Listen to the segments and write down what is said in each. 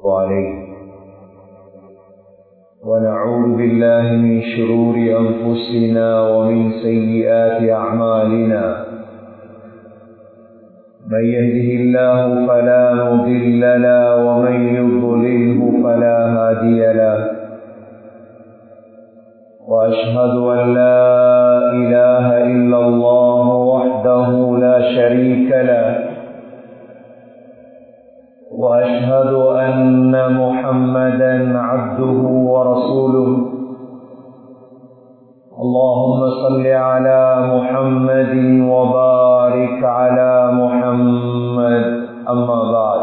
عليه ونعوذ بالله من شرور أنفسنا ومن سيئات أعمالنا من يهده الله فلا مضل له ومن يضلله فلا هادي له وأشهد أن لا إله إلا الله وحده لا شريك له وأشهد أن محمدا عبده ورسوله اللهم صل على محمد وبارك على محمد أما بعد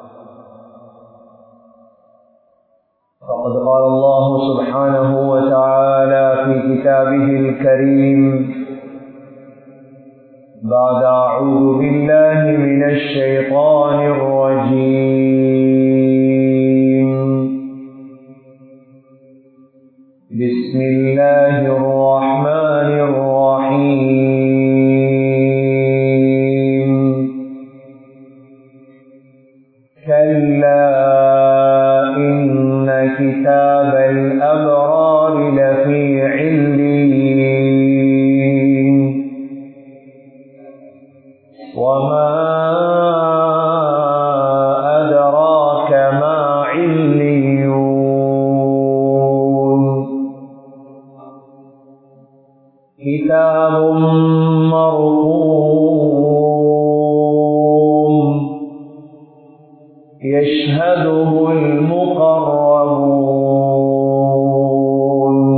فقد قال الله سبحانه وتعالى في كتابه الكريم بعد أعوذ بالله من الشيطان الرجيم بسم الله الرحمن الرحيم كلا إن كتاب الأبرار لفي علين وما أدراك ما عليون كتاب مرقوم يشهده المقربون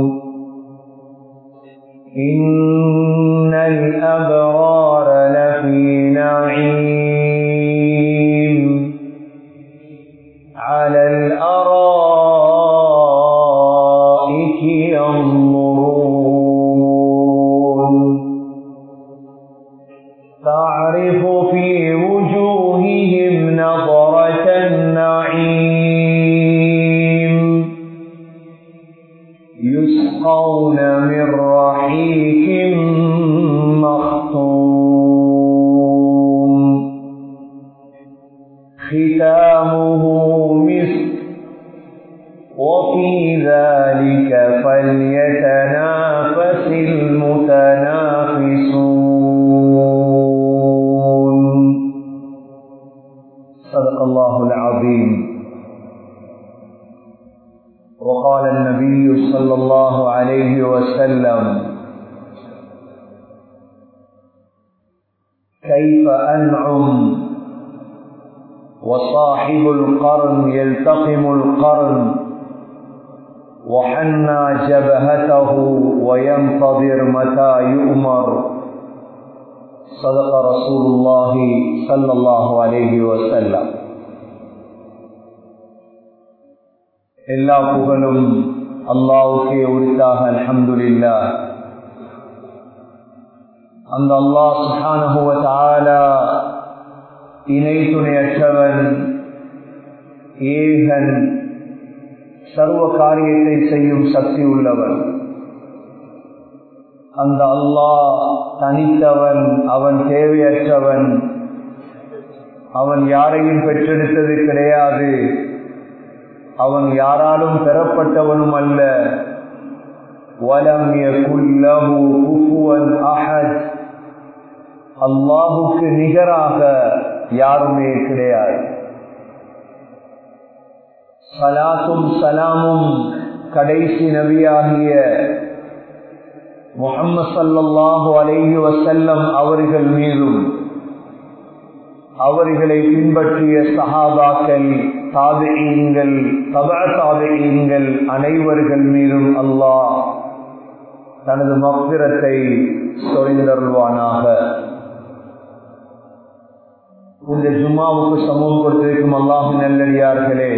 إن الأبرار لفي نعيم على الأرائك ينظرون تعرف في وجوههم نظرة النعيم يسقون من رحيق مختوم ختامه مسك وفي ذلك فليتنافس المتنافسون صدق الله العظيم وقال النبي صلى الله عليه وسلم كيف أنعم وصاحب القرن يلتقم القرن وحنى جبهته وينتظر متى يؤمر صدق رسول الله صلى الله عليه وسلم எல்லா புகழும் அல்லாவுக்கே உரித்தாக அல்ஹம்துலில்லா அந்த அல்லாஹ் சுஹானஹுவ தஆலா இணை துணையற்றவன் ஏகன் சர்வ காரியத்தை செய்யும் சக்தி உள்ளவன் அந்த அல்லாஹ் தனித்தவன் அவன் தேவையற்றவன் அவன் யாரையும் பெற்றெடுத்தது கிடையாது அவன் யாராலும் பெறப்பட்டவனும் அல்ல வலம் யகுல்லஹு குஃபுவன் அஹத் அல்லாஹுக்கு நிகராக யாருமே கிடையாது சலாத்தும் சலாமும் கடைசி நபியாகிய முகம்மது சல்லாஹூ அலைஹி வசல்லம் அவர்கள் மீதும் அவர்களை பின்பற்றிய சஹாபாக்கள் தாதையீங்கள் தப தாதையீங்கள் அனைவர்கள் மீதும் அல்லாஹ் தனது மக்கிரத்தை சொரிந்தருள்வானாக இந்த ஜும்மாவுக்கு சமூகம் கொடுத்திருக்கும் அல்லாஹு நல்லடியார்களே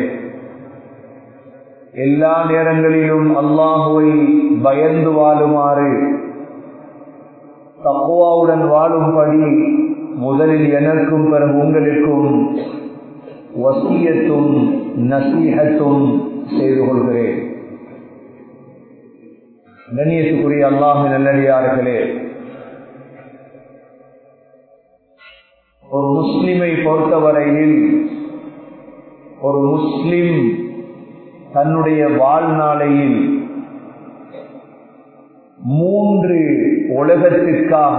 எல்லா நேரங்களிலும் அல்லாஹுவை பயந்து வாழுமாறு தக்குவாவுடன் வாழும்படி முதலில் எனக்கும் பிறகு உங்களுக்கும் வசியத்தும் நசீகத்தும் செய்து கொள்கிறேன் கண்ணியத்துக்குரிய அல்லாஹு நல்லடியார்களே ஒரு முஸ்லிமை பொறுத்தவரையில் ஒரு முஸ்லிம் தன்னுடைய வாழ்நாளையில் மூன்று உலகத்திற்காக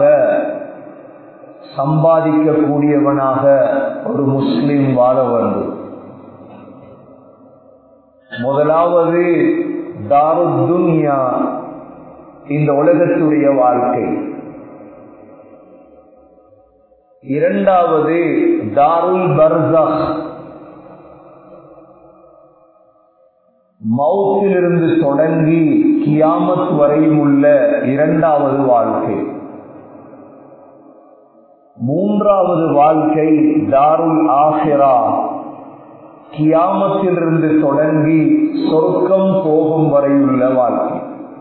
சம்பாதிக்கக்கூடியவனாக ஒரு முஸ்லிம் வாழ வேண்டும் முதலாவது தாருத்துன்யா இந்த உலகத்துடைய வாழ்க்கை இரண்டாவது தாருல் பர்சக் மவுத்திலிருந்து தொடங்கி கியாமத் வரையும் உள்ள இரண்டாவது வாழ்க்கை மூன்றாவது வாழ்க்கை தாருல் ஆஹிரா கியாமத்திலிருந்து தொடங்கி சொர்க்கம் போகும் வரையுள்ள வாழ்க்கை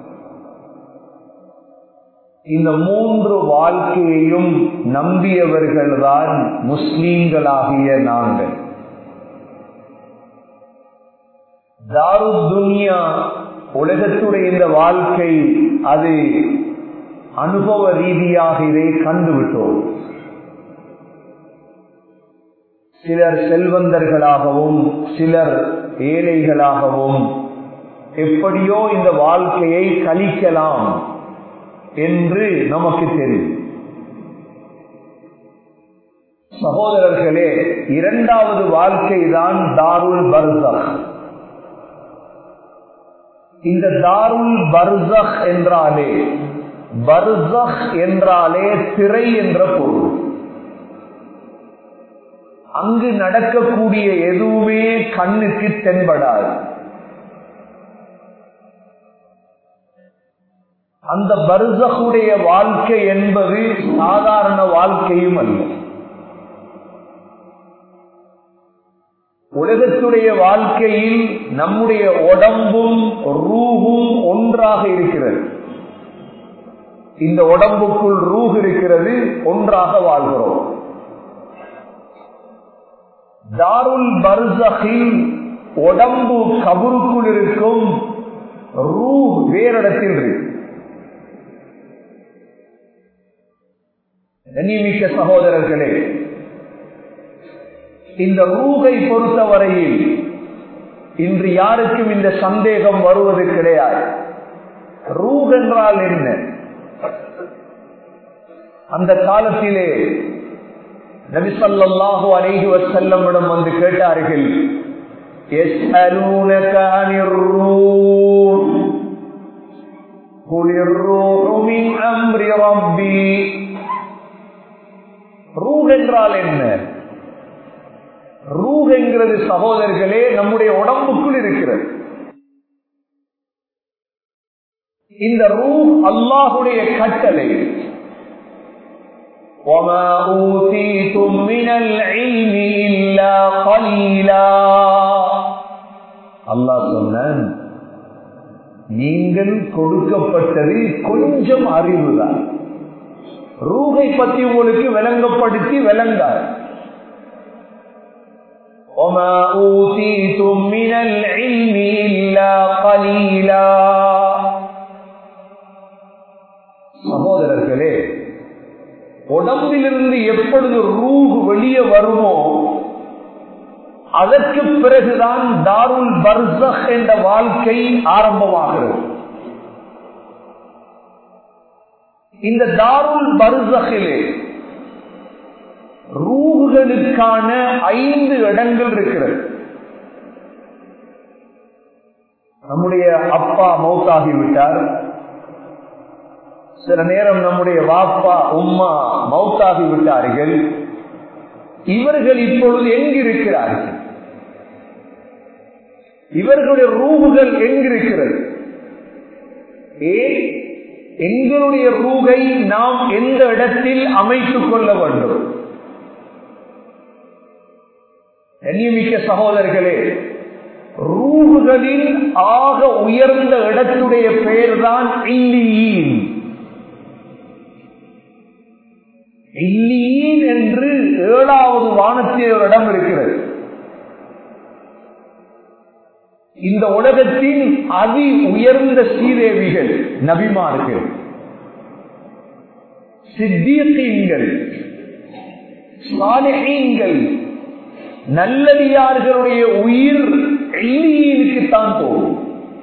இந்த மூன்று வாழ்க்கையையும் நம்பியவர்கள்தான் முஸ்லீம்களாகிய நாங்கள் தாருத்துன்யா உலகத்துடைய இந்த வாழ்க்கை அது அனுபவ ரீதியாக இதை கண்டுவிட்டோம் சிலர் செல்வந்தர்களாகவும் சிலர் ஏழைகளாகவும் எப்படியோ இந்த வாழ்க்கையை கழிக்கலாம் என்று நமக்கு தெரியும் சகோதரர்களே இரண்டாவது வாழ்க்கை தான் தாருல் பர்சக் இந்த தாருல் பர்சக் என்றாலே பர்சக் என்றாலே திரை என்ற பொருள் அங்கு நடக்கக்கூடிய எதுவுமே கண்ணுக்கு தென்படாது அந்த பர்சகுடைய வாழ்க்கை என்பது சாதாரண வாழ்க்கையும் அல்ல உலகத்துடைய வாழ்க்கையில் நம்முடைய உடம்பும் ரூகும் ஒன்றாக இருக்கிறது இந்த உடம்புக்குள் ரூஹ் இருக்கிறது ஒன்றாக வாழ்கிறோம் தாருல் பர்சகில் உடம்பு கபருக்குள் இருக்கும் ரூ வேறிடத்தில் இருக்கு கண்ணியமிக்க சகோதரர்களே இந்த ரூகை பொறுத்தவரையில் இன்று யாருக்கும் இந்த சந்தேகம் வருவது கிடையாது ரூக் என்றால் என்ன அந்த காலத்திலே நபிசல்லாஹு அலைஹி வசல்லமிடம் வந்து கேட்டார்கள் يسألونك عن الروح قل الروح من أمر ربي ரூஹ் என்றால் என்ன ரூஹ் என்கிறது சகோதரர்களே நம்முடைய உடம்புக்குள் இருக்கிறது இந்த ரூஹ் அல்லாஹுடைய கட்டளை وما أوتيتم من العلم إلا قليلا அல்லாஹ் சொன்னான் நீங்கள் கொடுக்கப்பட்டது கொஞ்சம் அறிவுதான் ரூகை பற்றி உங்களுக்கு விளங்கப்படுத்தி விளங்கார் وما أوتيتم من العلم إلا قليلا சகோதரர்களே உடம்பிலிருந்து எப்பொழுது ரூஹ் வெளியே வருமோ அதற்கு பிறகுதான் தாருல் பர்சக் என்ற வாழ்க்கை ஆரம்பமாகிறது இந்த தாருல் பர்சகிலே ரூகுகளுக்கான ஐந்து இடங்கள் இருக்கிறது நம்முடைய அப்பா மௌத்தாகிவிட்டார் சில நேரம் நம்முடைய வாப்பா உம்மா மௌத்தாகி விட்டார்கள் இவர்கள் இப்பொழுது எங்கிருக்கிறார்கள் இவர்களுடைய ரூகுகள் எங்கிருக்கிறது ஏன் எங்களுடைய ரூகை நாம் எந்த இடத்தில் அமைத்துக் கொள்ள வேண்டும் கண்ணியமிக்க சகோதரர்களே ரூகுகளின் ஆக உயர்ந்த இடத்துடைய பெயர்தான் இல்லியின் இல்லியின் என்று ஏழாவது வானத்தில் ஒரு இடம் இருக்கிறது இந்த உலகத்தின் அதி உயர்ந்த ஸ்ரீதேவிகள் நபிமார்கள் சித்தியங்கள் சாலைகள் நல்லடியார்களுடைய உயிர் எல்லியனுக்குத்தான் போகும்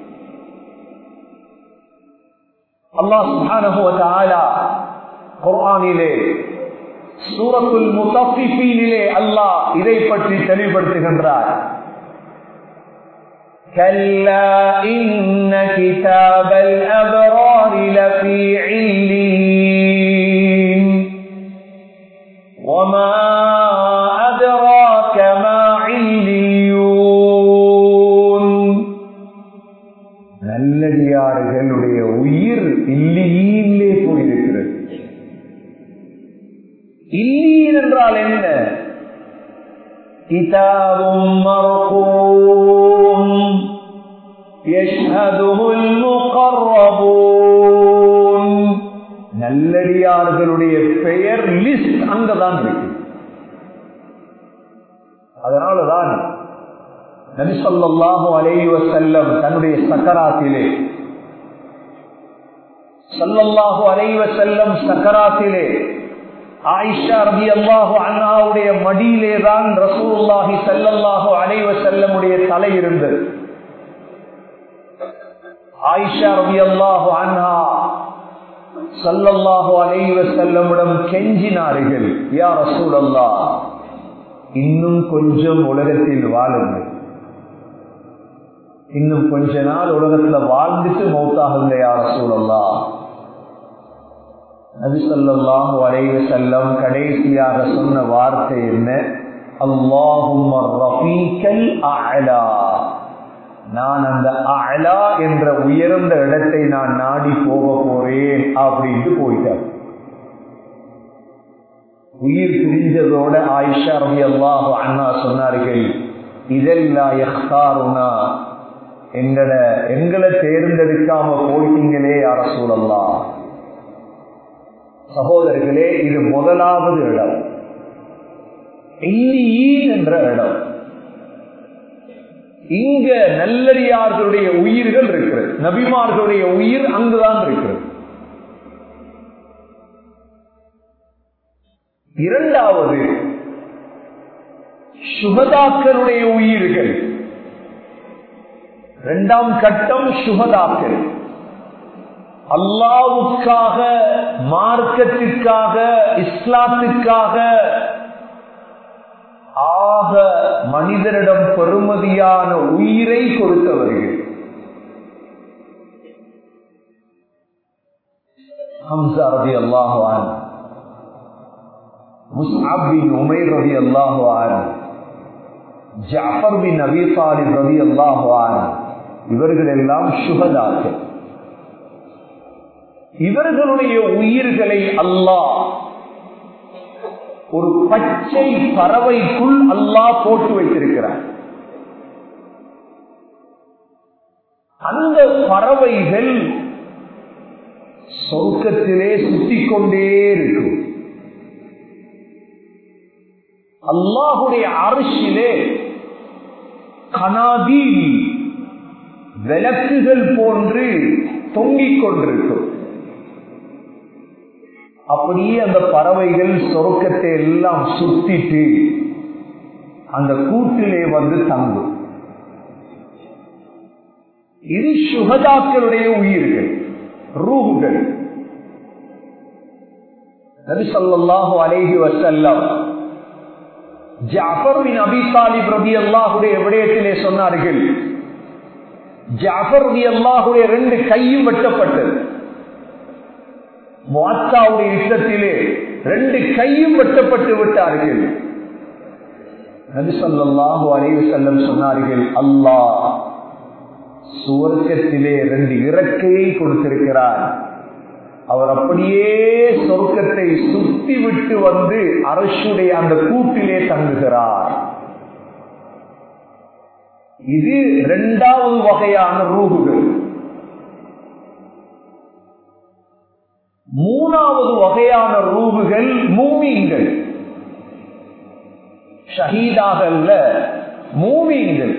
அல்லாஹ் சுப்ஹானஹு வ தஆலா குர்ஆனிலே சூரத்துல் முத்தஃபிஃபீனிலே அல்லாஹ் இதை பற்றி தெளிவுபடுத்துகின்றார் كلا إن كتاب الأبرار لفي علين وما أدراك ما عليون நல்லடியார்களுடைய உயிர் இல்லியிலே போயிருக்கிறது இல்லியின் என்றால் என்ன கிதாபும் மர்கூம் يشهده المقربون நல்லடியார்களுடைய பெயர் லிஸ்ட் அங்கதான் இருக்கு அதனாலதான் நபி சொல்லாஹு அலைஹி வஸல்லம் தன்னுடைய சக்கராத்திலே சல்லல்லாஹு அலைஹி வஸல்லம் சக்கராத்திலே ஆயிஷா ரபி அல்லாஹு அண்ணாவுடைய மடியிலே தான் ரசூலுல்லாஹி சல்லல்லாஹு அலைஹி வஸல்லமுடைய தலை இருந்தது ஆயிஷா ரபி அல்லாஹு அண்ணா சல்லல்லாஹு அலைஹி வஸல்லமிடம் கெஞ்சினார்கள் யா ரசூலல்லாஹ் இன்னும் கொஞ்சம் உலகத்தில் வாழுங்கள் இன்னும் கொஞ்ச நாள் உலகத்துல வாழ்ந்துட்டு மௌத்தாகுங்க யார சூழல்லா நபி சொல்லாஹு அலைவ செல்லம் கடைசியாக சொன்ன வார்த்தை என்ன அல்லாஹும் நான் அந்த அலா என்ற உயர்ந்த இடத்தை நான் நாடி போக போறேன் அப்படின்ட்டு போயிட்டார் உயிர் பிரிஞ்சதோட ஆயிஷா ரவி அல்லாஹு அண்ணா சொன்னார்கள் இதெல்லாம் எங்கட எங்களை தேர்ந்தெடுக்காம போயிட்டீங்களே யார சூழல்லாம் சகோதரர்களே இது முதலாவது இடம் இல்லீன் என்ற இடம் இங்க நல்லடியார்களுடைய உயிர்கள் இருக்கிறது நபிமார்களுடைய உயிர் அங்குதான் இருக்கிறது இரண்டாவது சுகதாக்களுடைய உயிர்கள் இரண்டாம் கட்டம் சுகதாக்கள் அல்லாவுக்காக மார்க்கத்திற்காக இஸ்லாத்துக்காக ஆக மனிதனிடம் பெருமதியான உயிரை கொடுத்தவர்கள் ஹம்சா ரதி அல்லாஹான் முஸ்அப் பின் உமைர் ரதி அல்லாஹான் ஜாஃபர் பின் அபி தாலிப் ரதி அல்லாஹான் இவர்கள் எல்லாம் சுகதாக்கள் இவர்களுடைய உயிர்களை அல்லாஹ் ஒரு பச்சை பறவைக்குள் அல்லாஹ் போட்டு வைத்திருக்கிறார் அந்த பறவைகள் சொர்க்கத்திலே சுத்திக் கொண்டே இருக்கும் அல்லாஹுடைய அரசிலே கனாதீல் விளக்குகள் போன்று தொங்கிக் கொண்டிருக்கும் அப்படியே அந்த பறவைகள் சொருக்கத்தை எல்லாம் சுத்திட்டு அந்த கூட்டிலே வந்து தங்கும் இது சுகதாக்களுடைய உயிர்கள் ரூகுகள் நபி ஸல்லல்லாஹு அலைஹி வஸல்லம் ஜாஃபர் பின் அபி தாலிப் ரலியல்லாஹுடைய விடயத்திலே சொன்னார்கள் ஜாஃபர் ரலியல்லாஹுடைய ரெண்டு கையும் வெட்டப்பட்டது முவாத்தாவுடைய யுத்தத்திலே ரெண்டு கையும் வெட்டப்பட்டு விட்டார்கள் நபி ஸல்லல்லாஹு அலைஹி வஸல்லம் சொன்னார்கள் அல்லாஹ் சுவர்க்கத்திலே ரெண்டு இறக்கையை கொடுத்திருக்கிறார் அவர் அப்படியே சொர்க்கத்தை சுத்தி விட்டு வந்து அரசுடைய அந்த கூட்டிலே தங்குகிறார் இது இரண்டாவது வகையான ரூகுகள் மூணாவது வகையான ரூகுகள் மூமீன்கள் ஷஹீதாக அல்ல மூமீன்கள்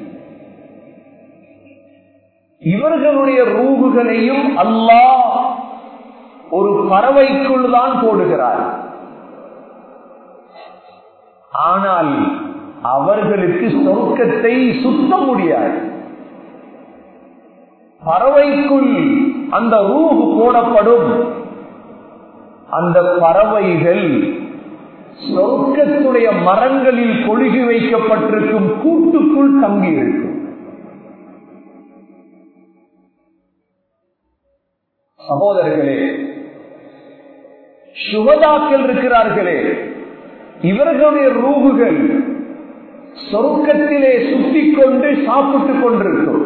இவர்களுடைய ரூகுகளையும் அல்லாஹ் ஒரு பறவைக்குள் தான் போடுகிறார் ஆனால் அவர்களுக்கு சொர்க்கத்தை சுத்த முடியாது பறவைக்குள் அந்த ரூஹ் போடப்படும் அந்த பறவைகள் சொர்க்கத்துடைய மரங்களில் கொழுகி வைக்கப்பட்டிருக்கும் கூட்டுக்குள் தங்கி இருக்கும் சகோதரர்களே சுகதாக்கள் இருக்கிறார்களே இவர்களுடைய ரூகுகள் சொர்க்கத்திலே சுத்திக் கொண்டு சாப்பிட்டுக் கொண்டிருக்கும்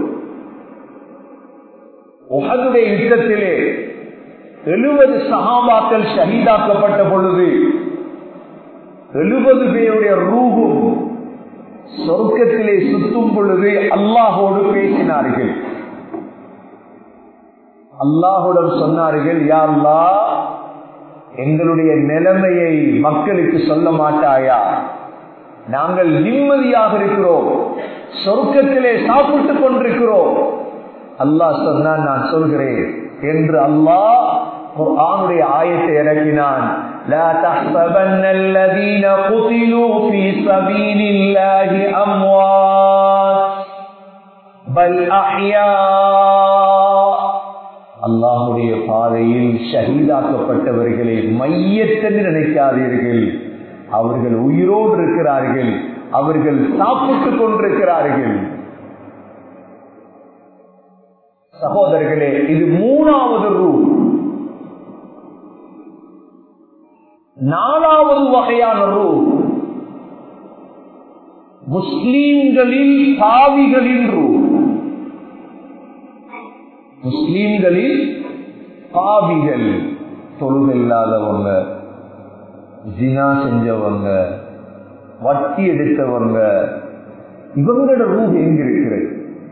உகதுடைய யுத்தத்திலே எழுபது சகாபாக்கள் ஷஹீதாக்கப்பட்ட பொழுது எழுபது பேருடைய ரூகும் சொர்க்கத்திலே சுத்தும் பொழுது அல்லாஹோடு பேசினார்கள் அல்லாஹுடன் சொன்னார்கள் யாருலா எங்களுடைய நிலைமையை மக்களுக்கு சொல்ல மாட்டாயா நாங்கள் நிம்மதியாக இருக்கிறோம் சொர்க்கத்திலே சாப்பிட்டுக் கொண்டிருக்கிறோம் அல்லாஹ் சொன்னான் நான் சொல்கிறேன் என்று அல்லாஹ் குர்ஆனுடைய ஆயத்தை இறக்கினான் لا تحسبن الذين قتلوا في سبيل الله أموات بل أحياء அல்லாஹுடைய பாதையில் ஷஹீதாக்கப்பட்டவர்களை மையத்தென்று நினைக்காதீர்கள் அவர்கள் உயிரோடு இருக்கிறார்கள் அவர்கள் சாப்பிட்டுக் கொண்டிருக்கிறார்கள் சகோதரர்களே இது மூணாவது ரூல் நாலாவது வகையான ரூல் முஸ்லீம்களில் பாவிகளின் ரூல் முஸ்லீம்களில் பாவிகள் தொழுகை இல்லாதவங்க ஜினா செஞ்சவங்க வட்டி எடுத்தவங்க இவங்களோட ரூஹ் எங்க இருக்கிறது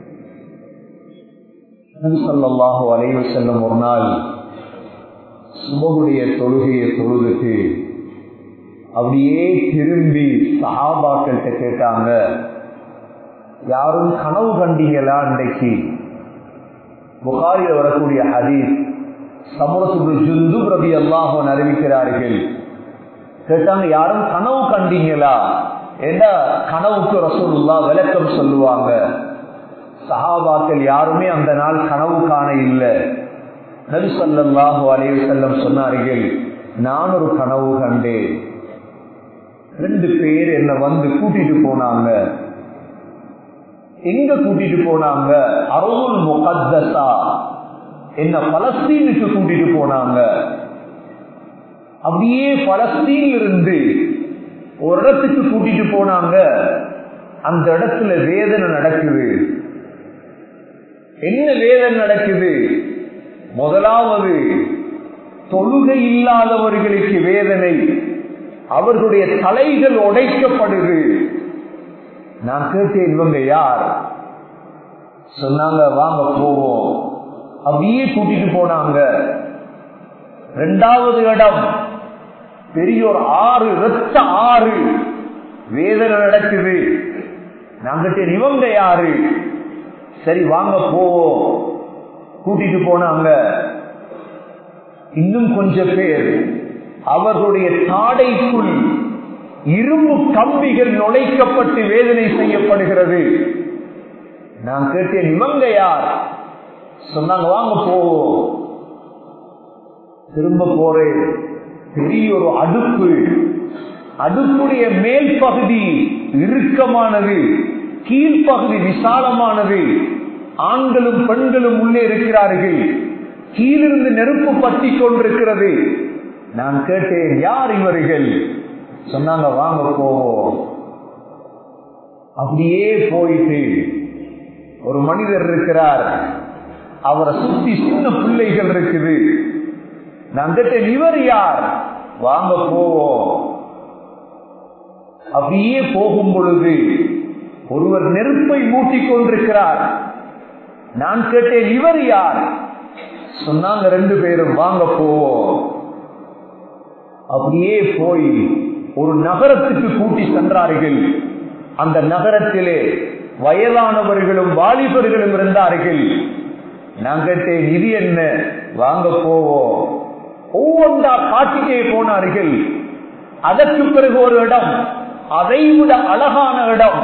நபிசல்லாஹு அலைவ செல்லும் ஒரு நாள் சுபகுடைய தொழுகையை தொழுதுட்டு அப்படியே திரும்பி சஹாபாக்கள்கிட்ட கேட்டாங்க யாரும் கனவு கண்டீங்களா அன்றைக்கு புகாரில் வரக்கூடிய ஹதீஸ் சமரசுபு ஜுந்து பிரபி அல்லாஹன் அறிவிக்கிறார்கள் கேட்டாங்க யாரும் கனவு கண்டீங்களா என்ன கனவுக்கு ரசூல்லா விளக்கம் சொல்லுவாங்க சஹாபாக்கள் யாருமே அந்த நாள் கனவு காண இல்லை நபி சொல்லாஹு அலைய செல்லம் சொன்னார்கள் நான் ஒரு கனவு கண்டேன் ரெண்டு பேர் என்ன வந்து கூட்டிட்டு போனாங்க எங்க கூட்டிட்டு போனாங்க அருள் முகத்தசா என்ன பலஸ்தீனுக்கு கூட்டிட்டு போனாங்க அப்படியே பலஸ்தீன் இருந்து ஒரு இடத்துக்கு கூட்டிட்டு போனாங்க அந்த இடத்துல வேதனை நடக்குது என்ன வேதனை நடக்குது முதலாவது தொழுகை இல்லாதவர்களுக்கு வேதனை அவர்களுடைய தலைகள் உடைக்கப்படுது நான் கேட்டேன் இவங்க யார் சொன்னாங்க வாங்க போவோம் அப்படியே கூட்டிட்டு போனாங்க ரெண்டாவது இடம் பெரிய ஒரு ஆறு ரத்த ஆறு வேதனை நடக்குது நான் கேட்டேன் இவங்க யாரு சரி வாங்க போவோம் கூட்டிட்டு போனாங்க இன்னும் கொஞ்சம் பேர் அவர்களுடைய தாடைக்குள் இரும்பு கம்பிகள் நுழைக்கப்பட்டு வேதனை செய்யப்படுகிறது நான் கேட்டேன் இவங்க யார் சொன்னாங்க வாங்க போவோம் திரும்ப போறேன் பெரிய ஒரு அடுப்பு அடுப்புடைய மேல் பகுதி இறுக்கமானது கீழ்ப்பகுதி விசாலமானது ஆண்களும் பெண்களும் உள்ளே இருக்கிறார்கள் கீழிருந்து நெருப்பு பற்றி கொண்டிருக்கிறது நான் கேட்டேன் யார் இவர்கள் சொன்னாங்க வாங்க போவோம் அப்படியே போயிட்டு ஒரு மனிதர் இருக்கிறார் அவரை சுத்தி சின்ன பிள்ளைகள் இருக்குது நான் கேட்டேன் இவர் யார் வாங்க போவோம் அப்படியே போகும் பொழுது ஒருவர் நெருப்பை மூட்டிக் கொண்டிருக்கிறார் நான் கேட்டேன் இவர் யார் சொன்னாங்க ரெண்டு பேரும் வாங்க போவோம் அப்படியே போய் ஒரு நகரத்துக்கு கூட்டி சென்றார்கள் அந்த நகரத்திலே வயதானவர்களும் வாலிபர்களும் இருந்தார்கள் நான் கேட்டேன் இது என்ன வாங்க போவோம் ஒவ்வொன்றா காட்டிக்கே போனார்கள் அதற்கு பிறகு ஒரு இடம் அதைவிட அழகான இடம்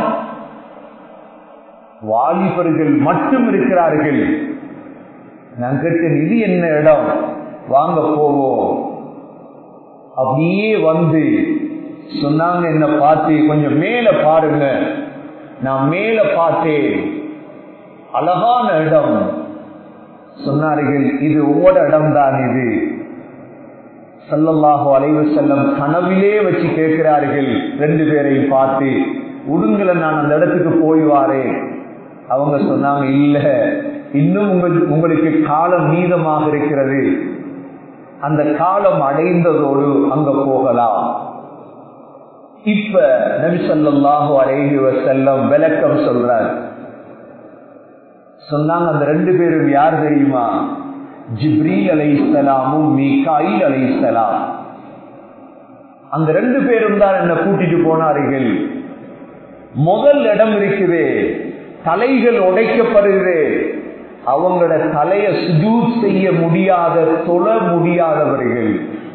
வாலிபர்கள் மட்டும் இருக்கிறார்கள் நான் கேட்டேன் இது என்ன இடம் வாங்க போவோம் அப்படியே வந்து சொன்னாங்க என்ன பார்த்து கொஞ்சம் மேல பாருங்க நான் மேல பார்த்தேன் அழகான இடம் சொன்னார்கள் இது உங்களோட இடம் தான் இது சல்லல்லாஹு அலைவு செல்லம் கனவிலே வச்சு கேட்கிறார்கள் ரெண்டு பேரையும் பார்த்து உடுங்களை நான் அந்த இடத்துக்கு போய் வாரேன் அவங்க சொன்னாங்க இல்ல இன்னும் உங்கள் உங்களுக்கு காலம் மீதமாக இருக்கிறது அந்த காலம் அடைந்ததோடு அங்க போகலாம் இப்ப நபிசல்லாஹு அலைஹி வசல்லம் விளக்கம் சொல்றார் சொன்னாங்க அந்த ரெண்டு பேரும் யார் தெரியுமா ஜிப்ரீல் அலை இஸ்லாமும் மீகாயில் அலை இஸ்லாம் அந்த ரெண்டு பேரும் தான் என்ன கூட்டிட்டு போனார்கள் முதல் இடம் இருக்குது தலைகள் உடைக்கப்படுகிறது அவங்களோட தலைய சுஜூத் செய்ய முடியாத தொழ முடியாதவர்கள்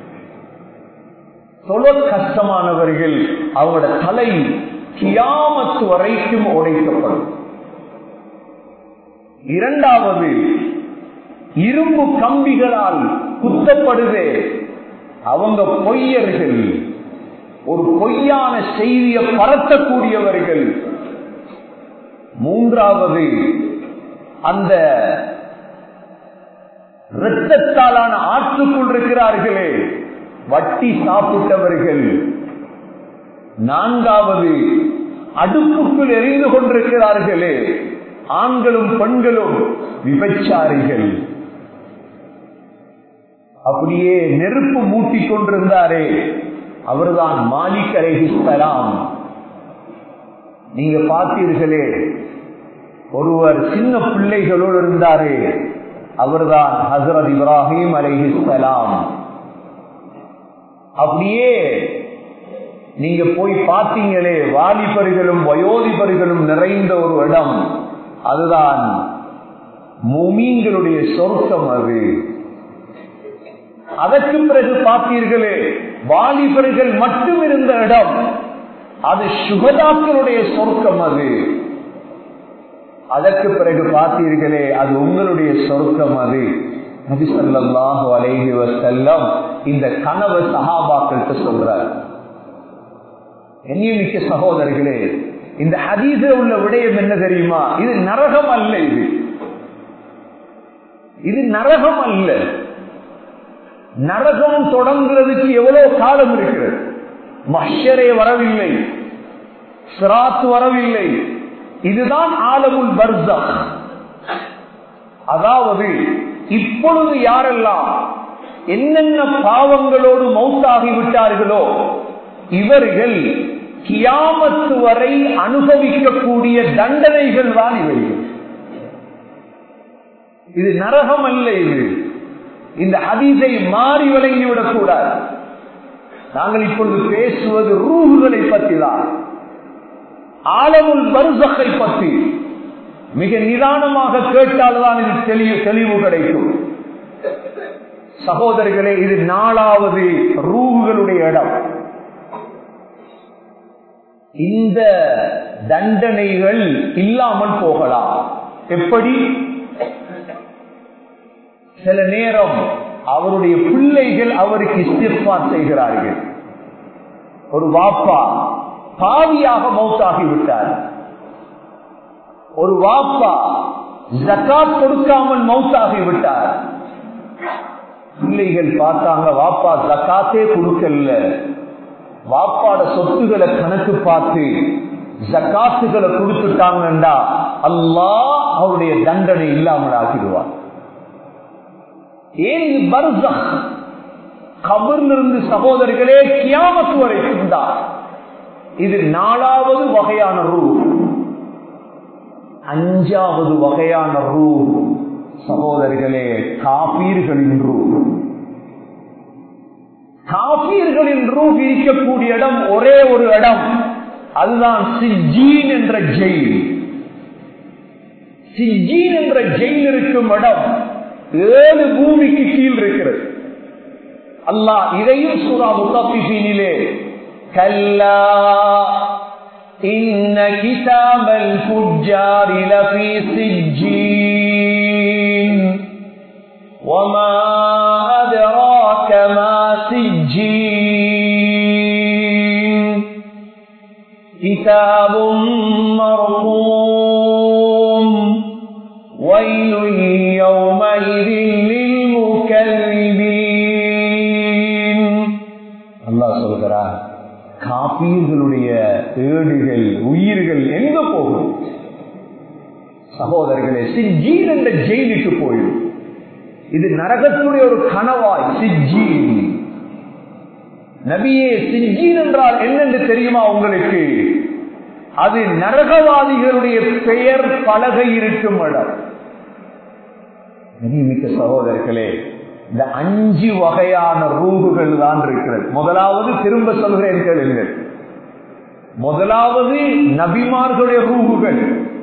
தொழ கஷ்டமானவர்கள் அவங்களோட தலை கியாமத்து வரைக்கும் உடைக்கப்படும் இரண்டாவது இரும்பு கம்பிகளால் குத்தப்படுது அவங்க பொய்யர்கள் ஒரு பொய்யான செய்தியை பரத்தக்கூடியவர்கள் மூன்றாவது அந்த இரத்தத்தாலான ஆற்றுக்குள் இருக்கிறார்களே வட்டி சாப்பிட்டவர்கள் நான்காவது அடுப்புக்குள் எரிந்து கொண்டிருக்கிறார்களே ஆண்களும் பெண்களும் விபச்சாரிகள் அப்படியே நெருப்பு மூட்டிக் கொண்டிருந்தாரே அவர்தான் மாலிக் அலைஹிஸ்லாம் நீங்க பார்த்தீர்களே ஒருவர் சின்ன பிள்ளைகளோடு இருந்தாரே அவர்தான் ஹசரத் இப்ராஹிம் அலைஹிஸ்லாம் அப்படியே நீங்க போய் பார்த்தீங்களே வாலிபர்களும் வயோதிபர்களும் நிறைந்த ஒரு இடம் அதுதான் மூமீன்களுடைய சொர்க்கம் அது அதற்கு பிறகு பார்த்தீர்களே வாலிபர்கள் மட்டும் இருந்த இடம் அது சுகதாக்களுடைய சொர்க்கம் அது அதற்கு பிறகு பார்த்தீர்களே அது உங்களுடைய சொர்க்கம் அது நபி சொல்லாஹு அலைஹி வசல்லம் இந்த கனவு சஹாபாக்களுக்கு சொல்றார் எண்ணியமிக்க சகோதரர்களே இந்த ஹதீஸ உள்ள விடயம் என்ன தெரியுமா இது நரகம் அல்ல இது இது நரகம் அல்ல நரகம் தொடங்குறதுக்கு எவ்வளவு காலம் இருக்கிறது மஷரே வரவில்லை சிராத் வரவில்லை இதுதான் ஆலமுல் பர்சா அதாவது இப்பொழுது யாரெல்லாம் என்னென்ன பாவங்களோடு மௌத்தாகி விட்டார்களோ இவர்கள் கியாமத்து வரை அனுபவிக்கக்கூடிய தண்டனைகள் தான் இவர்கள் இது நரகம் அல்ல இது இந்த ஹதீஸை மாறி விளங்கிவிடக் கூடாது நாங்கள் இப்பொழுது பேசுவது ரூகுகளை பற்றி தான் ஆலமுல் பருசகை பற்றி மிக நிதானமாக கேட்டால்தான் இது தெளிவு தெளிவு கிடைக்கும் சகோதரர்களே இது நாலாவது ரூகுகளுடைய இடம் இந்த தண்டனைகள் இல்லாமல் போகலாம் எப்படி சில நேரம் அவருடைய பிள்ளைகள் அவருக்கு இஸ்திஃபார் செய்கிறார்கள் ஒரு வாப்பா பாவியாக மௌத்தாகி விட்டார் ஒரு வாப்பா ஜக்காத் கொடுக்காமல் மௌத்தாகி விட்டார் பிள்ளைகள் பார்த்தாங்க வாப்பா ஜக்காத்தே கொடுக்கல வாப்பாட சொத்துக்களை கணக்கு பார்த்து ஜக்காத்துகளை கொடுத்துட்டாங்கண்டா அல்லாஹ் அவருடைய தண்டனை இல்லாமல் ஆக்கிடுவார் ஏன் இது பர்சக் கபர்லிருந்து சகோதரிகளே கியாமத்து வரைக்கும் தான் இது நாலாவது வகையான ரூ அஞ்சாவது வகையான ரூ சகோதரிகளே காபீர்களின் ரூ காபீர்களின் ரூ இருக்கக்கூடிய இடம் ஒரே ஒரு இடம் அதுதான் சிஜீன் என்ற ஜெயில் சிஜீன் என்ற ஜெயில் இருக்கும் இடம் ஏழு பூமிக்கு கீழ் இருக்கிறது அல்லாஹ் இதையும் சூரா முத்தாபிசீனிலே كلا إن كتاب الفجار لفي سجين وما أدراك ما سجين كتاب مرقوم ويل يومئذ للمكذبين الله சொல்கிறார் காப்பீர்களுடைய ஏடுகள் உயிர்கள் எங்க போகும் சகோதரர்களே சிஜீன் என்ற ஜெயிலுக்கு போயிடும் இது நரகத்துடைய ஒரு கனவாய் சிஜீன் நபியே சிஜீன் என்றால் என்னென்று தெரியுமா உங்களுக்கு அது நரகவாதிகளுடைய பெயர் பலகை இருக்கும் இடம் மிக்க சகோதரர்களே இந்த அஞ்சு வகையான ரூகுகள் தான் இருக்கிறது முதலாவது திரும்ப சொல்கிறேன் கேளுங்கள் முதலாவது நபிமார்களுடைய ரூகுகள்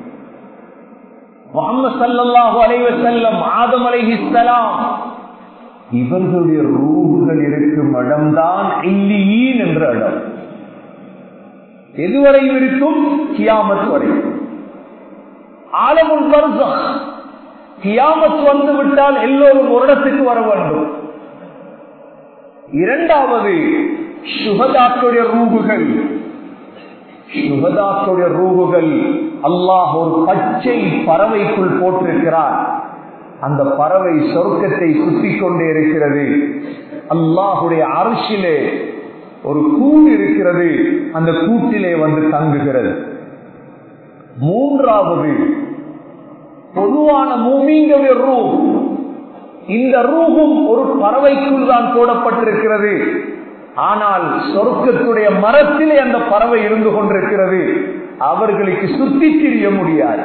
முகமது சல்லாஹூ அலைவ செல்லம் ஆதம் அலைஹிஸ்லாம் இவர்களுடைய ரூகுகள் இருக்கும் இடம்தான் இல்லியீன் என்ற இடம் எதுவரையும் இருக்கும் கியாமத் வரை ஆலமுல் பர்சம் கியாமத் வந்து விட்டால் எல்லோரும் ஒரு இடத்துக்கு வர வேண்டும் இரண்டாவது சுகதாக்களுடைய ரூகுகள் சுகதாக்களுடைய ரூகுகள் அல்லாஹ் ஒரு பச்சை பறவைக்குள் போட்டிருக்கிறார் அந்த பறவை சொர்க்கத்தை சுத்தி கொண்டே இருக்கிறது அல்லாஹுடைய அரசிலே ஒரு கூடு இருக்கிறது அந்த கூட்டிலே வந்து தங்குகிறது மூன்றாவது பொதுவான மூமிங்களுடைய ரூ இந்த ரூகும் ஒரு பறவைக்குள் தான் போடப்பட்டிருக்கிறது ஆனால் சொர்க்கத்துடைய மரத்திலே அந்த பறவை இருந்து கொண்டிருக்கிறது அவர்களுக்கு சுத்தி திரிய முடியாது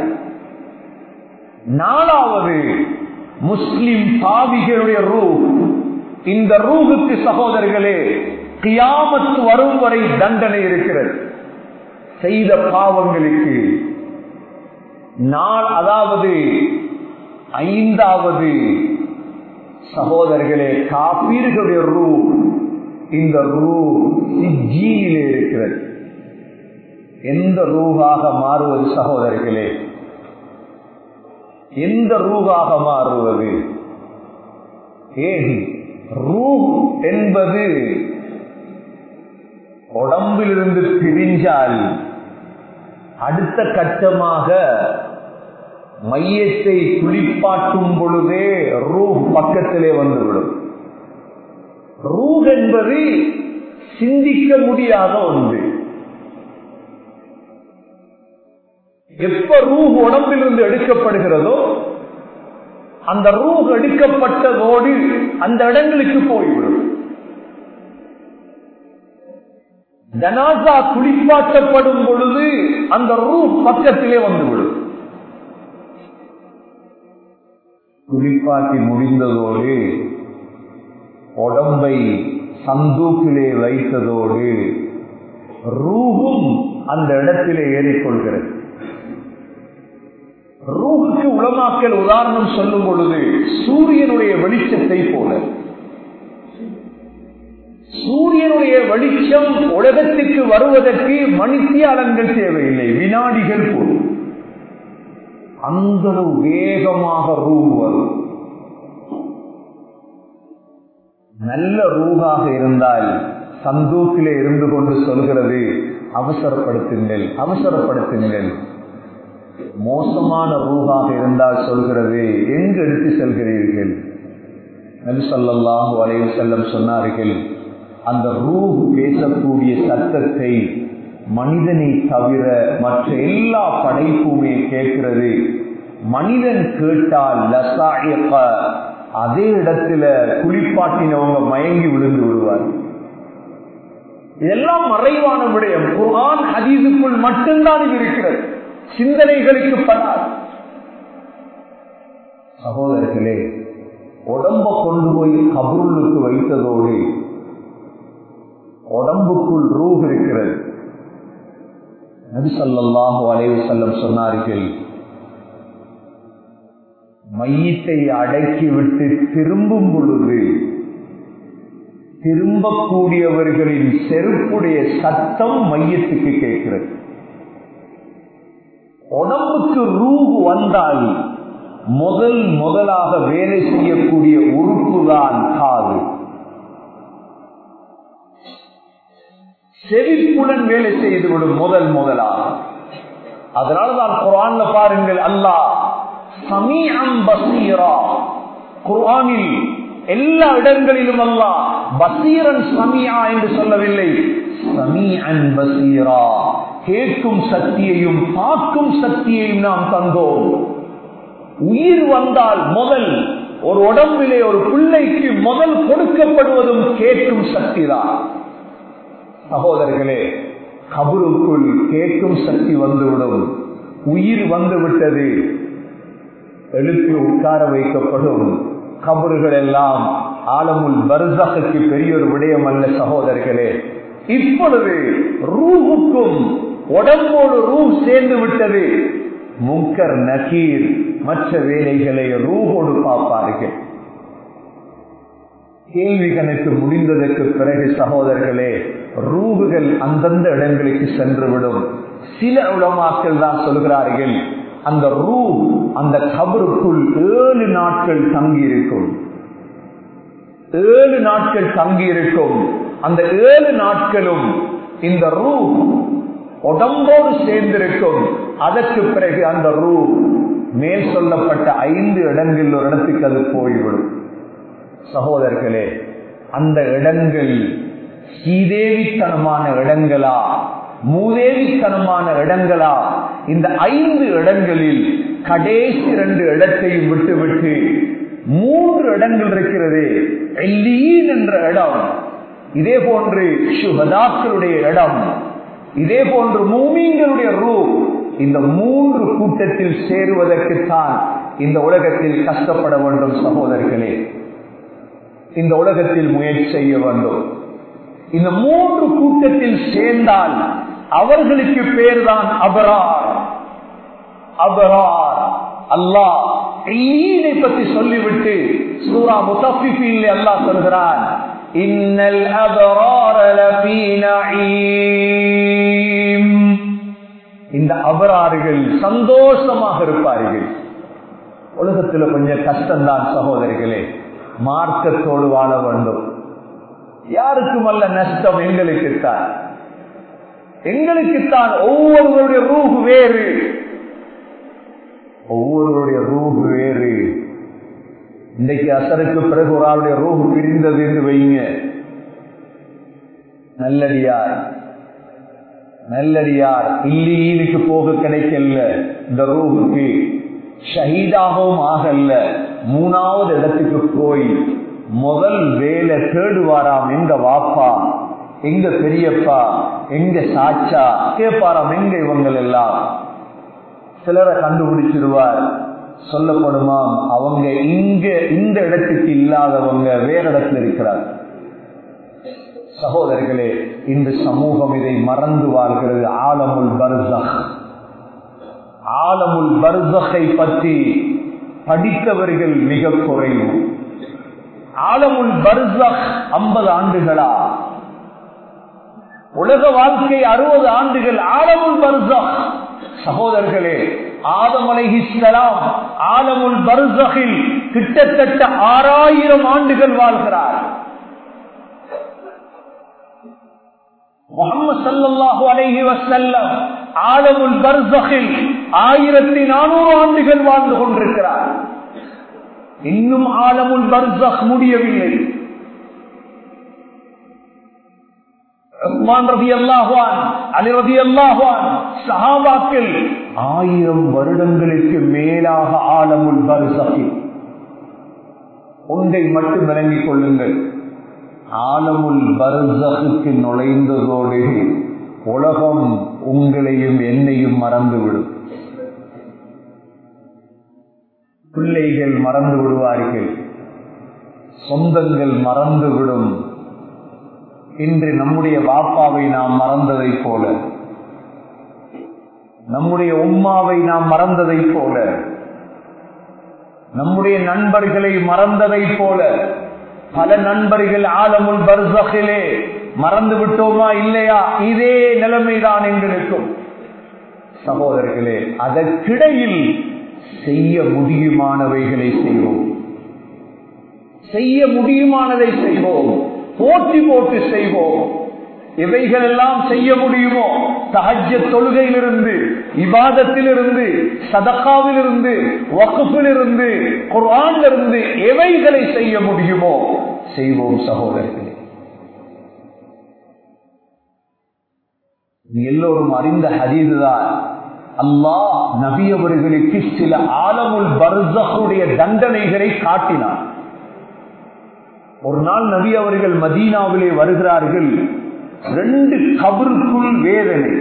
நாலாவது முஸ்லிம் பாவிகளுடைய ரூ இந்த ரூகுக்கு சகோதரர்களே கியாமத்து வரும் வரை தண்டனை இருக்கிறது செய்த பாவங்களுக்கு நாள் அதாவது ஐந்தாவது சகோதரர்களே காப்பீர்களுடைய ரூ இந்த ரூ சிஜியிலே இருக்கிறது எந்த ரூகாக மாறுவது சகோதரர்களே எந்த ரூகாக மாறுவது ஏன் ரூ என்பது உடம்பிலிருந்து பிரிஞ்சால் அடுத்த கட்டமாக மையத்தை குளிப்பாட்டும் பொழுதே ரூ பக்கத்திலே வந்துவிடும் ரூ என்பது சிந்திக்க முடியாத ஒன்று எப்ப ரூ உடம்பிலிருந்து எடுக்கப்படுகிறதோ அந்த ரூ எடுக்கப்பட்டதோடு அந்த இடங்களுக்கு போய்விடும் ஜனாசா குளிப்பாட்டப்படும் பொழுது அந்த ரூ பக்கத்திலே வந்துவிடும் குளிப்பாட்டி முடிந்ததோடு உடம்பை சந்தூக்கிலே வைத்ததோடு ரூகும் அந்த இடத்திலே ஏறிக்கொள்கிறது ரூஹுக்கு உலமாக்கல் உதாரணம் சொல்லும் பொழுது சூரியனுடைய வெளிச்சத்தை போல சூரியனுடைய வெளிச்சம் உலகத்திற்கு வருவதற்கு மணித்தியாலங்கள் தேவையில்லை வினாடிகள் போதும் அந்த வேகமாக ரூ வரும் நல்ல ரூகாக இருந்தால் சந்தூக்கிலே இருந்து கொண்டு சொல்கிறது அவசரப்படுத்துங்கள் அவசரப்படுத்துங்கள் மோசமான ரூகாக இருந்தால் சொல்கிறது எங்கு எடுத்து செல்கிறீர்கள் நபி சொல்லாஹு அலைவு செல்லம் சொன்னார்கள் அந்த ரூஹ் பேசக்கூடிய சத்தத்தை மனிதனை தவிர மற்ற எல்லா படைப்புமே கேட்கிறது மனிதன் கேட்டால் லசாயப்ப அதே இடத்துல குளிப்பாட்டினவங்க மயங்கி விழுந்து விடுவார் இதெல்லாம் மறைவான விடயம் குர்ஆன் ஹதீஸுக்குள் மட்டும்தான் இது இருக்கிறது சிந்தனைகளுக்கு படாது சகோதரர்களே உடம்ப கொண்டு போய் கபருளுக்கு வைத்ததோடு உடம்புக்குள் ரூஹ் இருக்கிறது நபிசல்லாஹு அலைவு செல்லம் சொன்னார்கள் மையத்தை அடக்கி விட்டு திரும்பும் பொழுது திரும்பக்கூடியவர்களின் செருப்புடைய சத்தம் மையத்துக்கு கேட்கிறது உடம்புக்கு ரூஹு வந்தால் முதல் முதலாக வேலை செய்யக்கூடிய உறுப்பு தான் காது செவிப்புடன் வேலை செய்துவிடும் முதல் முதலாக அதனாலதான் குரான்ல பாருங்கள் அல்லாஹ் சமீஅம் பசீரா குர்ஆனில் எல்லா இடங்களிலும் அல்லாஹ் பசீரன் சமியா என்று சொல்லவில்லை சமீஅன் பசீரா கேட்கும் சக்தியையும் பார்க்கும் சக்தியையும் நாம் தந்தோம் உயிர் வந்தால் முதல் ஒரு உடம்பிலே ஒரு பிள்ளைக்கு முதல் கொடுக்கப்படுவதும் கேட்கும் சக்தி தான் சகோதரர்களே கபருக்குள் கேட்கும் சக்தி வந்துவிடும் உயிர் வந்து விட்டது எழுப்பி உட்கார வைக்கப்படும் கபறுகள் எல்லாம் ஆலமுல் பர்சகுக்கு பெரிய ஒரு விடயம் அல்ல சகோதரர்களே இப்பொழுது ரூஹுக்கும் உடம்போடு ரூ சேர்ந்து விட்டது முங்கர் நகீர் மற்ற வேலைகளை ரூஹோடு பார்ப்பார்கள் கேள்வி கணக்கு முடிந்ததற்கு பிறகு சகோதரர்களே ரூகுகள் அந்தந்த இடங்களுக்கு சென்றுவிடும் சில உலமாக்கள் தான் சொல்கிறார்கள் அந்த ரூ அந்த கபருக்குள் ஏழு நாட்கள் தங்கி இருக்கும் ஏழு நாட்கள் தங்கி இருக்கும் அந்த ஏழு நாட்களும் இந்த ரூ உடம்போடு சேர்ந்திருக்கும் அதற்கு பிறகு அந்த ரூ மேல் சொல்லப்பட்ட ஐந்து இடங்கள் ஒரு இடத்துக்கு அது போய்விடும் சகோதரர்களே அந்த இடங்கள் ஸ்ரீதேவித்தனமான இடங்களா மூதேவித்தனமான இடங்களா இந்த ஐந்து இடங்களில் கடைசி இரண்டு இடத்தையும் விட்டுவிட்டு மூன்று இடங்கள் இருக்கிறது எல்லீன் என்ற இடம் இதே போன்று சுகதாக்களுடைய இடம் இதே போன்று மூமீன்களுடைய ரூ இந்த மூன்று கூட்டத்தில் சேருவதற்குத்தான் இந்த உலகத்தில் கஷ்டப்பட வேண்டும் சகோதரர்களே இந்த உலகத்தில் முயற்சி செய்ய வேண்டும் இந்த மூன்று கூட்டத்தில் சேர்ந்தால் அவர்களுக்கு பேர் தான் அபரார் அபரார் அல்லாஹ் ஈனை பற்றி சொல்லிவிட்டு சூரா முசஃபிஃபில் அல்லாஹ் சொல்கிறான் இன்னல் அபரார லஃபீ நஈம் இந்த அபராறுகள் சந்தோஷமாக இருப்பார்கள் உலகத்தில் கொஞ்சம் கஷ்டம்தான் சகோதரிகளே மார்க்கத்தோடு வாழ வேண்டும் யாருக்கும் அல்ல நஷ்டம் எங்களுக்குத்தான் எங்களுக்குத்தான் ஒவ்வொருவருடைய ரூஹு வேறு ஒவ்வொருவருடைய ரூஹு வேறு இன்றைக்கு அசருக்கு பிறகு ஒரு ஆளுடைய ரூஹு பிரிந்தது என்று வைங்க நல்லடியார் நல்லடியார் இல்லீனுக்கு போக கிடைக்கல இந்த ரூஹுக்கு ஷஹீதாகவும் ஆகல்ல மூணாவது இடத்துக்கு போய் முதல் வேலை தேடுவாராம் எங்க வாப்பா எங்க பெரியப்பா எங்க சாச்சா கேட்பாராம் எங்க இவங்கள் எல்லாம் சிலரை கண்டுபிடிச்சிருவார் சொல்லப்படுமாம் அவங்க இங்க இந்த இடத்துக்கு இல்லாதவங்க வேற இடத்துல இருக்கிறார் சகோதரர்களே இந்த சமூகம் இதை மறந்து வாழ்கிறது ஆலமுல் பர்சக் ஆலமுல் பர்சகை பற்றி படித்தவர்கள் மிக குறைவு ஆலமுல் பர்சக் ஐம்பது ஆண்டுகளா உலக வாழ்க்கை அறுபது ஆண்டுகள் ஆலமுல் பர்சக் சகோதரர்களே ஆதம் அலைஹிஸ்லாம் ஆலமுல் பர்சகில் கிட்டத்தட்ட ஆறாயிரம் ஆண்டுகள் வாழ்கிறார் முகமது சல்லாஹூ அலைஹி வசல்லம் ஆலமுல் பர்சகில் ஆயிரத்தி நானூறு ஆண்டுகள் வாழ்ந்து கொண்டிருக்கிறார் இன்னும் ஆலமுல் பர்சக் முடியவில்லை சஹாபாக்கள் ஆயிரம் வருடங்களுக்கு மேலாக ஆலமுல் பர்சகி ஒன்றை மட்டும் விளங்கிக் கொள்ளுங்கள் ஆலமுல் பர்சகுக்கு நுழைந்ததோடு உலகம் உங்களையும் என்னையும் மறந்துவிடும் பிள்ளைகள் மறந்து விடுவார்கள் சொந்தங்கள் மறந்துவிடும் இன்று நம்முடைய வாப்பாவை நாம் மறந்ததை போல நம்முடைய உம்மாவை நாம் மறந்ததை போல நம்முடைய நண்பர்களை மறந்ததை போல பல நண்பர்கள் ஆலமுல் பர்சகிலே மறந்து விட்டோமா இல்லையா இதே நிலைமைதான் என்று நிற்கும் சகோதரர்களே அதற்கிடையில் செய்ய முடியுமானவைகளை செய்வோம் செய்ய முடியுமானதை செய்வோம் போட்டி போட்டு செய்வோம் எவைகள் எல்லாம் செய்ய முடியுமோ சகஜ தொழுகையிலிருந்து இபாதத்திலிருந்து சதக்காவிலிருந்து வகுப்பிலிருந்து குர்ஆனிலிருந்து எவைகளை செய்ய முடியுமோ செய்வோம் சகோதரர்களே எல்லோரும் அறிந்த ஹதீதுதான் அல்லாஹ் நபி அவர்களுக்கு சில ஆலமுல் பர்சகுடைய தண்டனைகளை காட்டினார் ஒரு நாள் நபி அவர்கள் மதீனாவிலே வருகிறார்கள் ரெண்டு கபருக்குள் வேதனை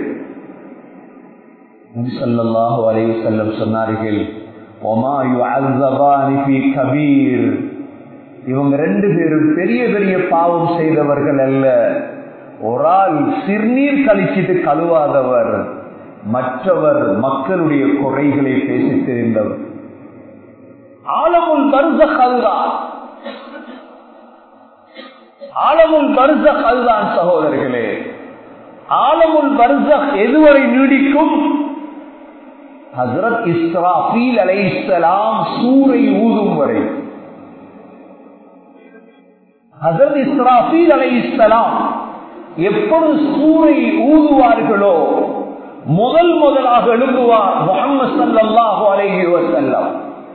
நபிசல்லாஹு அலைஹி வஸல்லம் சொன்னார்கள் ஒமா யுஅzzabani fi கபீர் இவங்க ரெண்டு பேரும் பெரிய பெரிய பாவம் செய்தவர்கள் அல்ல ஒரு ஆள் சிறுநீர் கழிச்சிட்டு கழுவாதவர் மற்றவர் மக்களுடைய குறைகளை பேசி தெரிந்தவர் ஆலமுல் பர்சக் அதுதான் ஆலமுல் பர்சக் அதுதான் சகோதரர்களே ஆலமுல் பர்சக் எதுவரை நீடிக்கும் ஹசரத் இஸ்ராஃபீல் அலைஹிஸ்ஸலாம் சூரை ஊதும் வரை ஹசரத் இஸ்ராஃபீல் அலைஹிஸ்ஸலாம் எப்பொழுது சூரை ஊதுவார்களோ முதல் முதலாக எழுப்புவார் முகமது சல்லாஹூ அலைஹி வசல்லம்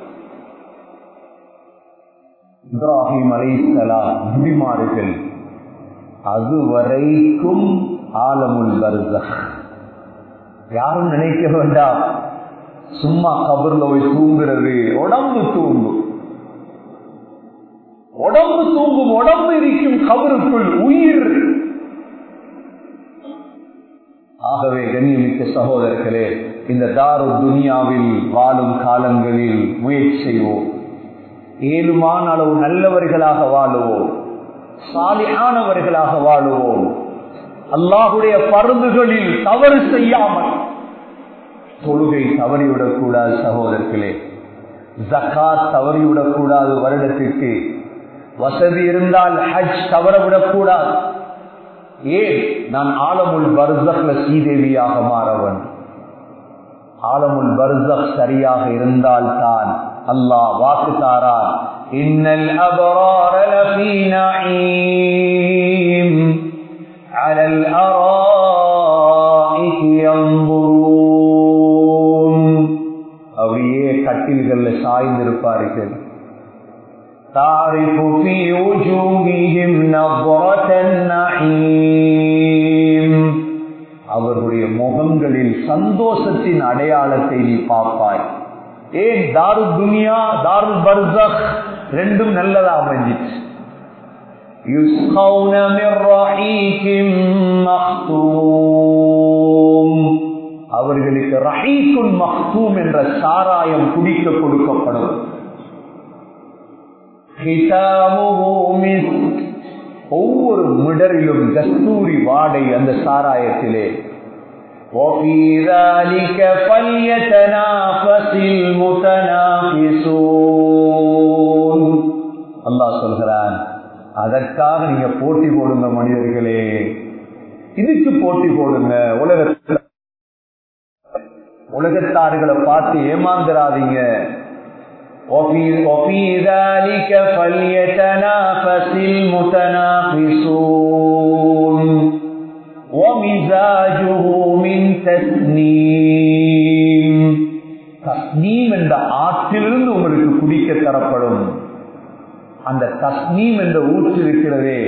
இப்ராஹிம் அலைசலாம் நபிமார்கள் அதுவரைக்கும் ஆலமுல் பர்சக் யாரும் நினைக்க வேண்டாம் சும்மா கபர்ல போய் தூங்குறது உடம்பு தூங்கும் உடம்பு தூங்கும் உடம்பு இருக்கும் கபருக்குள் உயிர் ஆகவே கண்ணியமிக்க சகோதரர்களே இந்த தாரு துனியாவில் வாழும் காலங்களில் முயற்சி செய்வோம் ஏழுமான அளவு நல்லவர்களாக வாழுவோம் சாலியானவர்களாக வாழுவோம் அல்லாஹுடைய பருந்துகளில் தவறு செய்யாமல் தொழுகை தவறிவிடக் கூடாது சகோதரர்களே ஜக்காத் தவறிவிடக் கூடாது வருடத்திற்கு வசதி இருந்தால் ஹஜ் தவறவிடக் கூடாது ஏன் நான் ஆலமுல் பர்சக்ல ஸ்ரீதேவியாக மாறவன் ஆலமுல் பர்சக் சரியாக இருந்தால் தான் அல்லாஹ் வாக்கு தாரார் இன்னல் அபரார லஃபீ நஈம் அலல் அராயிக் யன்ظுரூன் அப்படியே கட்டில்கள்ல சாய்ந்திருப்பார்கள் تعرف في وجوههم نظرة النعيم அவர்களுடைய முகங்களில் சந்தோஷத்தின் அடையாளத்தை நீ பார்ப்பாய் ஏன் தாரு துனியா தாரு பர்சக் ரெண்டும் நல்லதா அமைஞ்சிச்சு يسقون من رحيق مختوم அவர்களுக்கு ரஹீக்குன் மக்தூம் என்ற சாராயம் குடிக்க கொடுக்கப்படும் ஒவ்வொரு மிடரிலும் கஸ்தூரி வாடை அந்த சாராயத்திலே وفي ذلك فليتنافس المتنافسون அல்லாஹ் சொல்கிறான் அதற்காக நீங்க போட்டி போடுங்க மனிதர்களே இதுக்கு போட்டி போடுங்க உலகத்தில் உலகத்தார்களை பார்த்து ஏமாந்துடாதீங்க وفي, وفي ذلك فليتنافس المتنافسون ومزاجه من تسنيم தஸ்னீம் என்ற ஆற்றிலிருந்து உங்களுக்கு குடிக்க தரப்படும் அந்த தஸ்னீம் என்ற ஊற்று இருக்கிறதே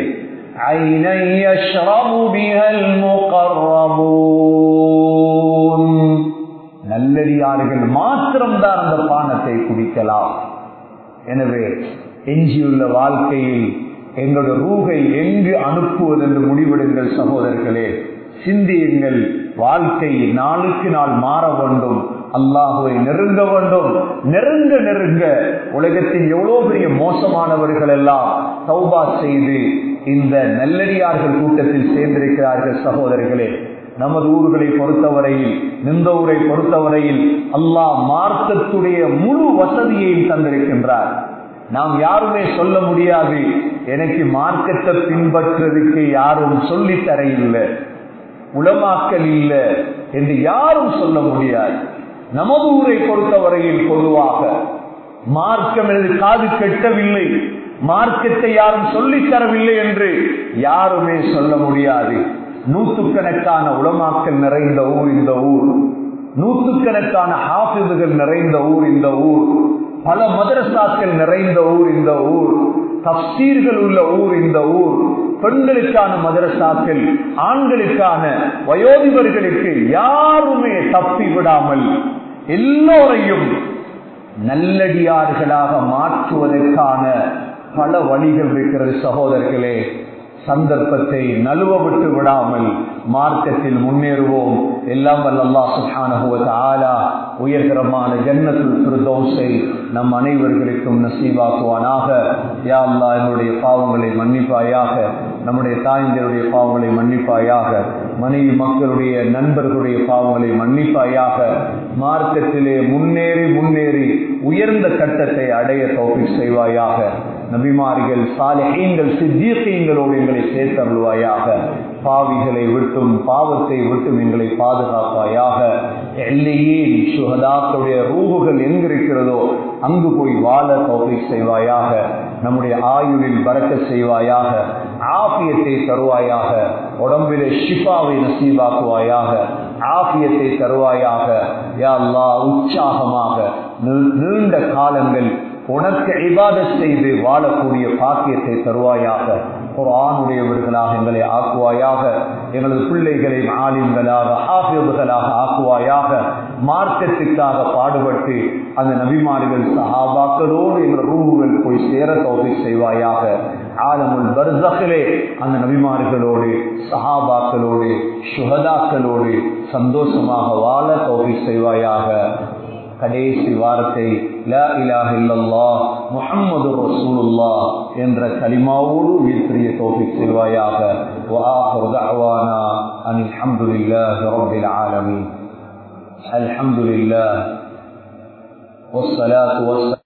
நல்லடியார்கள் மாத்திரம்தான் அந்த பானத்தை குடிக்கலாம் எனவே எஞ்சியுள்ள வாழ்க்கையில் எங்களுடைய ரூகை எங்கு அனுப்புவது என்று முடிவெடுங்கள் சகோதரர்களே சிந்தியுங்கள் வாழ்க்கை நாளுக்கு நாள் மாற வேண்டும் அல்லாஹுவை நெருங்க வேண்டும் நெருங்க நெருங்க உலகத்தின் எவ்வளவு பெரிய மோசமானவர்கள் எல்லாம் சௌபா செய்து இந்த நல்லடியார்கள் கூட்டத்தில் சேர்ந்திருக்கிறார்கள் சகோதரர்களே நமது ஊர்களை பொறுத்தவரையில் நின்ற ஊரை பொறுத்தவரையில் அல்லாஹ் மார்க்கத்துடைய முழு வசதியையும் தந்திருக்கின்றார் நாம் யாருமே சொல்ல முடியாது எனக்கு மார்க்கத்தை பின்பற்றுறதுக்கு யாரும் சொல்லி தர இல்லை உளமாக்கல் இல்லை என்று யாரும் சொல்ல முடியாது நமது ஊரை பொறுத்தவரையில் பொதுவாக மார்க்கம் எனது காது கெட்டவில்லை மார்க்கத்தை யாரும் சொல்லித் தரவில்லை என்று யாருமே சொல்ல முடியாது நூற்றுக்கணக்கான உளமாக்கல் நிறைந்த ஊர் இந்த ஊர் நூற்றுக்கணக்கான ஹாஃபிதுகள் நிறைந்த ஊர் இந்த ஊர் பல மதரசாக்கள் நிறைந்த ஊர் இந்த ஊர் தப்சீர்கள் உள்ள ஊர் இந்த ஊர் பெண்களுக்கான மதரசாக்கள் ஆண்களுக்கான வயோதிபர்களுக்கு யாருமே தப்பி விடாமல் எல்லோரையும் நல்லடியார்களாக மாற்றுவதற்கான பல வழிகள் இருக்கிறது சகோதரர்களே சந்தர்ப்பத்தை நழுவ விட்டு விடாமல் மார்க்கத்தில் முன்னேறுவோம் எல்லாம் வல்லல்லா சுஹானுவ உயர்தரமான ஜன்னத்துல் பிரதோஷை நம் அனைவர்களுக்கும் நசீவாக்குவானாக யா அல்லா என்னுடைய பாவங்களை மன்னிப்பாயாக நம்முடைய தாய்ந்தருடைய பாவங்களை மன்னிப்பாயாக மனைவி மக்களுடைய நண்பர்களுடைய பாவங்களை மன்னிப்பாயாக மார்க்கத்திலே முன்னேறி முன்னேறி உயர்ந்த கட்டத்தை அடைய தோப்பி செய்வாயாக நபிமார்கள் சாலைகள் சித்தீர்களோடு எங்களை சேர்த்தருள்வாயாக பாவிகளை விட்டும் பாவத்தை விட்டும் எங்களை பாதுகாப்பாயாக எல்லையே சுகதாக்களுடைய ரூகுகள் எங்கிருக்கிறதோ அங்கு போய் வாழ தோப்பை செய்வாயாக நம்முடைய ஆயுளில் பறக்க செய்வாயாக ஆபியத்தை தருவாயாக உடம்பிலே ஷிஃபாவை நசீவாக்குவாயாக ஆபியத்தை தருவாயாக யா அல்லா உற்சாகமாக நீண்ட காலங்கள் உனக்கு இபாத செய்து வாழக்கூடிய பாக்கியத்தை தருவாயாக ஒரு ஆணுடையவர்களாக எங்களை ஆக்குவாயாக எங்களது பிள்ளைகளை ஆலிம்களாக ஆகியவர்களாக ஆக்குவாயாக மார்க்கத்துக்காக பாடுபட்டு அந்த நபிமார்கள் சஹாபாக்களோடு எங்கள் ரூமுகள் போய் சேர தோகை செய்வாயாக ஆலமுல் பர்சகிலே அந்த நபிமார்களோடு சஹாபாக்களோடு சுகதாக்களோடு சந்தோஷமாக வாழ தோகை செய்வாயாக கடைசி வாரத்தை லா இலாஹ இல்லல்லாஹ் முஹம்மது ரசூலுல்லாஹ் என்ற கலிமாவோடு உயிர்ப்பிரிய தோஃபிக் செய்வாயாக وآخر دعوانا أن الحمد لله رب العالمين الحمد لله والصلاة والسلام